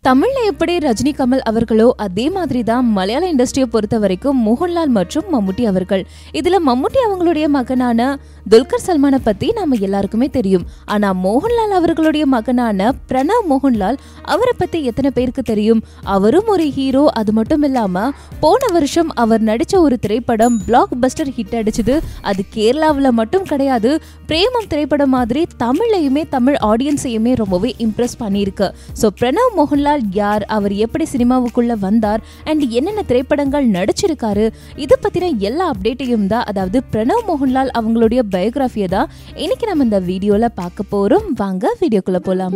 தமிழ்ல எப்படி ரஜினி கமல் அவர்களோ அதே மாதிரி தான் மலையாள இண்டஸ்ட்ரியை பொறுத்த வரைக்கும் மோகன்லால் மற்றும் மம்முட்டி அவர்கள் இதுல மம்முட்டி அவங்களுடைய மகனான துல்கர் சல்மானை பத்தி நம்ம எல்லாருக்குமே தெரியும் ஆனா மோகன்லால் அவர்களுடைய மகனான பிரணவ் மோகன்லால் அவரை பத்தி எத்தனை பேருக்கு தெரியும் அவரும் ஒரு ஹீரோ அது மட்டும் இல்லாம போன வருஷம் அவர் நடிச்ச ஒரு திரைப்படம் பிளாக் பஸ்டர் ஹிட் அடிச்சது அது கேரளாவில் மட்டும் கிடையாது பிரேமம் திரைப்படம் மாதிரி தமிழையுமே தமிழ் ஆடியன்ஸையுமே ரொம்பவே இம்ப்ரெஸ் பண்ணியிருக்கு ஸோ பிரணவ் மோகன்லால் யார் அவர் எப்படி சினிமாவுக்குள்ள வந்தார் அண்ட் என்னென்ன திரைப்படங்கள் நடிச்சிருக்காரு இது பத்தின எல்லா அப்டேட்டையும் தான் அதாவது பிரணவ் மோகன்லால் அவங்களுடைய பயோகிராஃபியை தான் இன்னைக்கு நம்ம இந்த வீடியோல பார்க்க போறோம் வாங்க வீடியோக்குள்ள போலாம்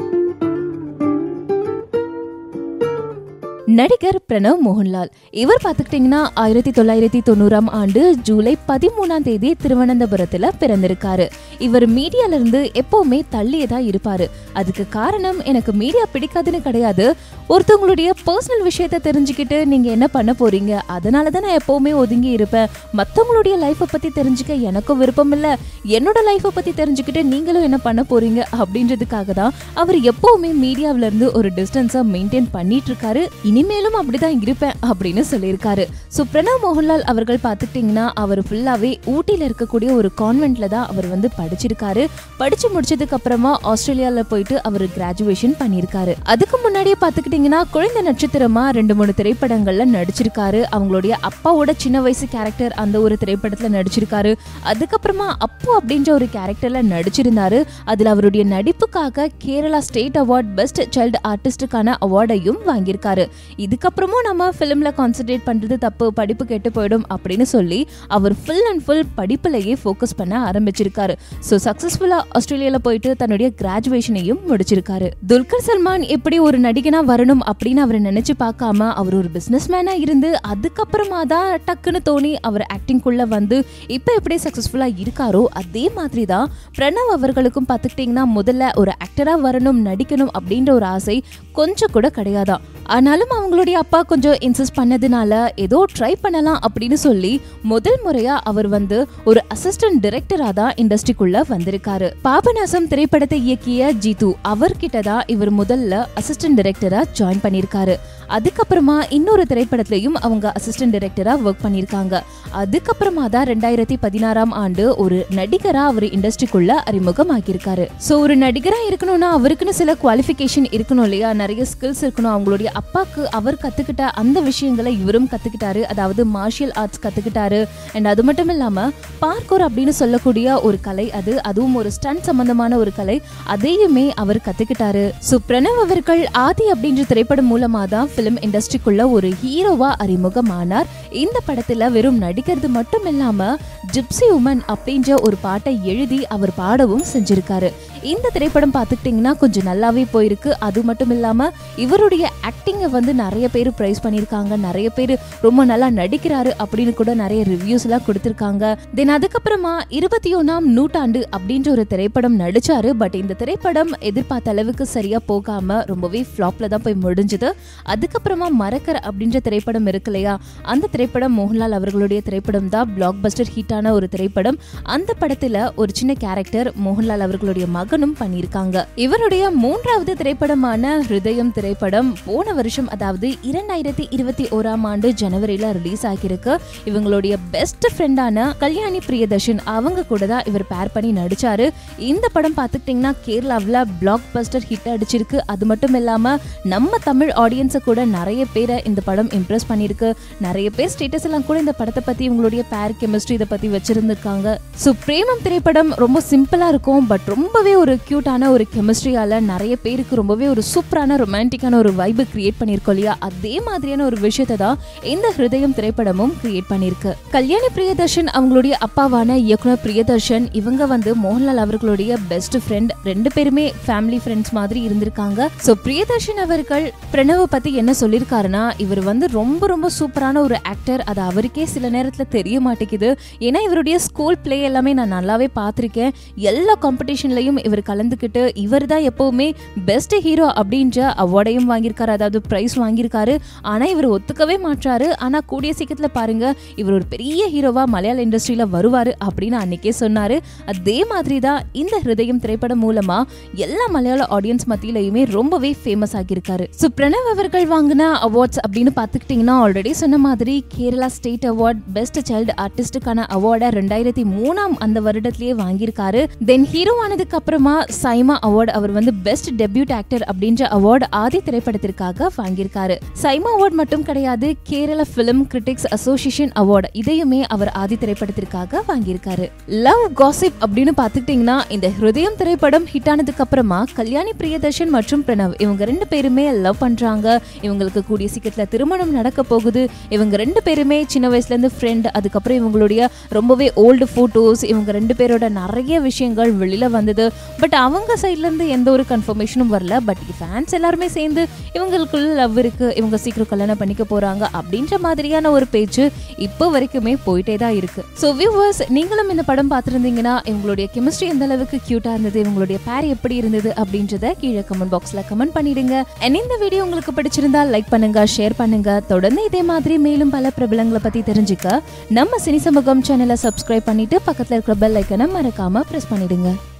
நடிகர் பிரணவ் மோகன்லால் இவர் பார்த்துக்கிட்டிங்கன்னா ஆயிரத்தி தொள்ளாயிரத்தி தொண்ணூறாம் ஆண்டு ஜூலை பதிமூணாம் தேதி திருவனந்தபுரத்தில் பிறந்திருக்காரு இவர் மீடியால இருந்து எப்பவுமே தள்ளியே தான் இருப்பாரு அதுக்கு காரணம் எனக்கு மீடியா பிடிக்காதுன்னு கிடையாது ஒருத்தவங்களுடைய பர்சனல் விஷயத்த தெரிஞ்சுக்கிட்டு நீங்க என்ன பண்ண போறீங்க அதனால தான் நான் எப்பவுமே ஒதுங்கி இருப்பேன் மற்றவங்களுடைய லைஃப்பை பத்தி தெரிஞ்சுக்க எனக்கும் விருப்பம் இல்லை என்னோட லைஃப்பை பத்தி தெரிஞ்சுக்கிட்டு நீங்களும் என்ன பண்ண போறீங்க அப்படின்றதுக்காக தான் அவர் எப்பவுமே மீடியாவில இருந்து ஒரு டிஸ்டன்ஸை மெயின்டைன் பண்ணிட்டு இருக்காரு இனிமேலும் அப்படிதான் இருப்பேன் அப்படின்னு சொல்லியிருக்காரு ஸோ பிரணவ் மோகன்லால் அவர்கள் பார்த்துக்கிட்டிங்கன்னா அவர் ஃபுல்லாகவே ஊட்டியில் இருக்கக்கூடிய ஒரு கான்வென்ட்ல தான் அவர் வந்து படிச்சிருக்காரு படிச்சு முடிச்சதுக்கு அப்புறமா ஆஸ்திரேலியாவில் போயிட்டு அவர் கிராஜுவேஷன் பண்ணியிருக்காரு அதுக்கு முன்னாடியே பார்த்துக்கிட்டிங்கன்னா குழந்தை நட்சத்திரமா ரெண்டு மூணு திரைப்படங்கள்ல நடிச்சிருக்காரு அவங்களுடைய அப்பாவோட சின்ன வயசு கேரக்டர் அந்த ஒரு திரைப்படத்துல நடிச்சிருக்காரு அதுக்கப்புறமா அப்பு அப்படின்ற ஒரு கேரக்டர்ல நடிச்சிருந்தாரு அதுல அவருடைய நடிப்புக்காக Kerala state award best child ஆர்டிஸ்டுக்கான அவார்டையும் வாங்கியிருக்காரு இதுக்கப்புறமும் நம்ம ஃபிலிம்ல கான்சென்ட்ரேட் பண்றது தப்பு படிப்பு கெட்டு போயிடும் அப்படின்னு சொல்லி அவர் ஃபுல் அண்ட் ஃபுல் படிப்புலயே ஃபோக்கஸ் பண்ண ஆரம்பிச்சிருக்காரு ஸோ சக்சஸ்ஃபுல்லா ஆஸ்திரேலியால போயிட்டு தன்னுடைய கிராஜுவேஷனையும் முடிச்சிருக்காரு துல்கர் சல்மான் எப்படி ஒரு நடிகனா வரணும் அப்படின்னு அவர் நினைச்சு பார்க்காம அவர் ஒரு பிசினஸ் மேனா இருந்து அதுக்கப்புறமா தான் டக்குன்னு தோணி அவர் ஆக்டிங்குள்ள வந்து இப்போ எப்படி சக்சஸ்ஃபுல்லா இருக்காரோ அதே மாதிரி தான் பிரணவ் அவர்களுக்கும் பார்த்துக்கிட்டிங்கன்னா முதல்ல ஒரு ஆக்டரா வரணும் நடிக்கணும் அப்படின்ற ஒரு ஆசை கொஞ்சம் கூட கிடையாதான் ஆனாலும் அவங்களுடைய அப்பா கொஞ்சம் இன்சிஸ்ட் பண்ணதுனால ஏதோ ட்ரை பண்ணலாம் அப்படின்னு சொல்லி முதல் முறையா அவர் வந்து ஒரு அசிஸ்டன்ட் டைரக்டரா தான் இண்டஸ்ட்ரிக்குள்ள வந்திருக்காரு பாபநாசம் திரைப்படத்தை இயக்கிய ஜீது அவர்கிட்ட தான் இவர் முதல்ல அசிஸ்டன்ட் டைரக்டரா ஜாயின் பண்ணியிருக்காரு அதுக்கப்புறமா இன்னொரு திரைப்படத்திலையும் அவங்க அசிஸ்டன்ட் டைரக்டரா ஒர்க் பண்ணியிருக்காங்க அதுக்கப்புறமா தான் ரெண்டாயிரத்தி பதினாறாம் ஆண்டு ஒரு நடிகரா அவர் இண்டஸ்ட்ரிக்குள்ள அறிமுகமாக்கியிருக்காரு ஸோ ஒரு நடிகரா இருக்கணும்னா அவருக்குன்னு சில குவாலிஃபிகேஷன் இருக்கணும் இல்லையா நிறைய ஸ்கில்ஸ் இருக்கணும் அவங்களுடைய அப்பாக்கு அவர் கத்துக்கிட்ட அந்த விஷயங்களை இவரும் கத்துக்கிட்டாரு அதாவது மார்ஷியல் ஆர்ட்ஸ் கத்துக்கிட்டாரு அண்ட் அது மட்டும் இல்லாம பார்க்கோர் அப்படின்னு சொல்லக்கூடிய ஒரு கலை அது அதுவும் ஒரு ஸ்டன் சம்பந்தமான ஒரு கலை அதையுமே அவர் கத்துக்கிட்டாரு ஸோ பிரணவ் அவர்கள் ஆதி அப்படின்ற திரைப்படம் மூலமா தான் ஃபிலிம் இண்டஸ்ட்ரிக்குள்ள ஒரு ஹீரோவா அறிமுகமானார் இந்த படத்துல வெறும் நடிக்கிறது மட்டும் இல்லாம ஜிப்சி உமன் அப்படின்ற ஒரு பாட்டை எழுதி அவர் பாடவும் செஞ்சிருக்காரு இந்த திரைப்படம் பார்த்துக்கிட்டிங்கன்னா கொஞ்சம் நல்லாவே போயிருக்கு அது மட்டும் இல்லாம இவருடைய ஆக்டிங்கை வந்து நிறைய பேர் ப்ரைஸ் பண்ணியிருக்காங்க நிறைய பேர் ரொம்ப நல்லா நடிக்கிறாரு அப்படின்னு கூட நிறைய ரிவ்யூஸ் எல்லாம் கொடுத்துருக்காங்க தென் அதுக்கப்புறமா இருபத்தி ஒன்னாம் நூற்றாண்டு அப்படின்ற ஒரு திரைப்படம் நடிச்சாரு பட் இந்த திரைப்படம் எதிர்பார்த்த அளவுக்கு சரியா போகாம ரொம்பவே ஃப்ளாப்ல தான் போய் முடிஞ்சது அதுக்கப்புறமா மரக்கர் அப்படின்ற திரைப்படம் இருக்கு இல்லையா அந்த திரைப்படம் மோகன்லால் அவர்களுடைய திரைப்படம் தான் பிளாக் பஸ்டர் ஹிட்டான ஒரு திரைப்படம் அந்த படத்துல ஒரு சின்ன கேரக்டர் மோகன்லால் அவர்களுடைய மகனும் பண்ணியிருக்காங்க இவருடைய மூன்றாவது திரைப்படமான ஹிருதயம் திரைப்படம் போன வருஷம் அதாவது இரண்டாயிரத்தி இருபத்தி ஓராம் ஆண்டு ஜனவரியில ரிலீஸ் ஆகியிருக்கு இவங்களுடைய பெஸ்ட் ஃப்ரெண்டான கல்யாணி பிரியதர்ஷன் அவங்க கூட தான் இவர் பேர் பண்ணி நடிச்சாரு இந்த படம் பார்த்துக்கிட்டிங்கன்னா கேரளாவில் பிளாக் பஸ்டர் ஹிட் அடிச்சிருக்கு அது மட்டும் இல்லாம நம்ம தமிழ் ஆடியன்ஸை கூட நிறைய பேரை இந்த படம் இம்ப்ரெஸ் பண்ணியிருக்கு நிறைய பேர் ஸ்டேட்டஸ் எல்லாம் கூட இந்த படத்தை பத்தி இவங்களுடைய பேர் கெமிஸ்ட்ரி இதை பத்தி வச்சிருந்திருக்காங்க ஸோ பிரேமம் திரைப்படம் ரொம்ப சிம்பிளா இருக்கும் பட் ரொம்பவே ஒரு கியூட்டான ஒரு கெமிஸ்ட்ரியால நிறைய பேருக்கு ரொம்பவே ஒரு சூப்பரான ரொமான்டிக்கான ஒரு வைபு கிரியேட் பண்ணியிருக்கோம் இல்லையா அதே மாதிரியான ஒரு விஷயத்தை தான் இந்த ஹிருதயம் திரைப்படமும் கிரியேட் பண்ணியிருக்கு கல்யாணி பிரியதர்ஷன் அவங்களுடைய அப்பாவான இயக்குனர் பிரியதர்ஷன் இவங்க வந்து மோகன்லால் அவர்களுடைய பெஸ்ட் ஃப்ரெண்ட் ரெண்டு பேருமே ஃபேமிலி ஃப்ரெண்ட்ஸ் மாதிரி இருந்திருக்காங்க ஸோ பிரியதர்ஷன் அவர்கள் பிரணவ பத்தி என்ன சொல்லியிருக்காருன்னா இவர் வந்து ரொம்ப ரொம்ப சூப்பரான ஒரு ஆக்டர் அது அவருக்கே சில நேரத்தில் தெரிய மாட்டேங்குது ஏன்னா இவருடைய ஸ்கூல் பிளே எல்லாமே நான் நல்லாவே பார்த்துருக்கேன் எல்லா காம்படிஷன்லையும் இவர் இவர் கலந்துக்கிட்டு இவர் தான் எப்பவுமே பெஸ்ட் ஹீரோ அப்படின்ற அவார்டையும் வாங்கியிருக்காரு அதாவது பிரைஸ் வாங்கியிருக்காரு ஆனா இவர் ஒத்துக்கவே மாட்டாரு ஆனா கூடிய சீக்கிரத்துல பாருங்க இவர் ஒரு பெரிய ஹீரோவா மலையாள இண்டஸ்ட்ரியில வருவாரு அப்படின்னு அன்னைக்கே சொன்னாரு அதே மாதிரி தான் இந்த ஹிருதயம் திரைப்படம் மூலமா எல்லா மலையாள ஆடியன்ஸ் மத்தியிலையுமே ரொம்பவே ஃபேமஸ் ஆகியிருக்காரு ஸோ பிரணவ் அவர்கள் வாங்கின அவார்ட்ஸ் அப்படின்னு பார்த்துக்கிட்டிங்கன்னா ஆல்ரெடி சொன்ன மாதிரி Kerala state award best child ஆர்டிஸ்டுக்கான அவார்டை ரெண்டாயிரத்தி மூணாம் அந்த வருடத்திலேயே வாங்கியிருக்காரு தென் ஹீரோ ஆனதுக்கு அப்புறமா சைமா அவார்டு அவர் வந்து பெஸ்ட் டெபியூட் ஆக்டர் அப்படின்ற அவார்டு ஆதி திரைப்படத்திற்காக வாங்கியிருக்காரு சைமா அவார்ட் மட்டும் கிடையாது Kerala film critics association award இதையுமே அவர் ஆதி திரைப்படத்திற்காக வாங்கியிருக்காரு லவ் காசிப் அப்படின்னு பார்த்துக்கிட்டிங்கன்னா இந்த ஹிருதயம் திரைப்படம் ஹிட் ஆனதுக்கு அப்புறமா கல்யாணி பிரியதர்ஷன் மற்றும் பிரணவ் இவங்க ரெண்டு பேருமே லவ் பண்றாங்க இவங்களுக்கு கூடிய சீக்கிரத்துல திருமணம் நடக்க போகுது இவங்க ரெண்டு பேருமே சின்ன வயசுல இருந்து ஃப்ரெண்ட் அதுக்கப்புறம் இவங்களுடைய ரொம்பவே ஓல்டு போட்டோஸ் இவங்க ரெண்டு பேரோட நிறைய விஷயங்கள் வெளியில வந்தது பட் அவங்க சைட்ல இருந்து எந்த ஒரு கன்ஃபர்மேஷனும் வரல பட் ஃபேன்ஸ் எல்லாருமே சேர்ந்து இவங்களுக்குள்ள லவ் இருக்கு இவங்க சீக்கிரம் கல்யாணம் பண்ணிக்க போறாங்க அப்படின்ற மாதிரியான ஒரு பேச்சு இப்போ வரைக்குமே போயிட்டே தான் இருக்கு ஸோ வியூவர்ஸ் நீங்களும் இந்த படம் பார்த்துருந்தீங்கன்னா இவங்களுடைய கெமிஸ்ட்ரி எந்த அளவுக்கு கியூட்டா இருந்தது இவங்களுடைய பேர் எப்படி இருந்தது அப்படின்றத கீழே கமெண்ட் பாக்ஸ்ல கமெண்ட் பண்ணிடுங்க And இந்த வீடியோ உங்களுக்கு பிடிச்சிருந்தா லைக் பண்ணுங்க ஷேர் பண்ணுங்க தொடர்ந்து இதே மாதிரி மேலும் பல பிரபலங்களை பத்தி தெரிஞ்சுக்க நம்ம சினி சமூகம் சேனலை சப்ஸ்கிரைப் பண்ணிட்டு பக்கத்துல இருக்கிற பெல் ஐக்கனை மறக்காம பிரஸ் பண்ணிடுங்க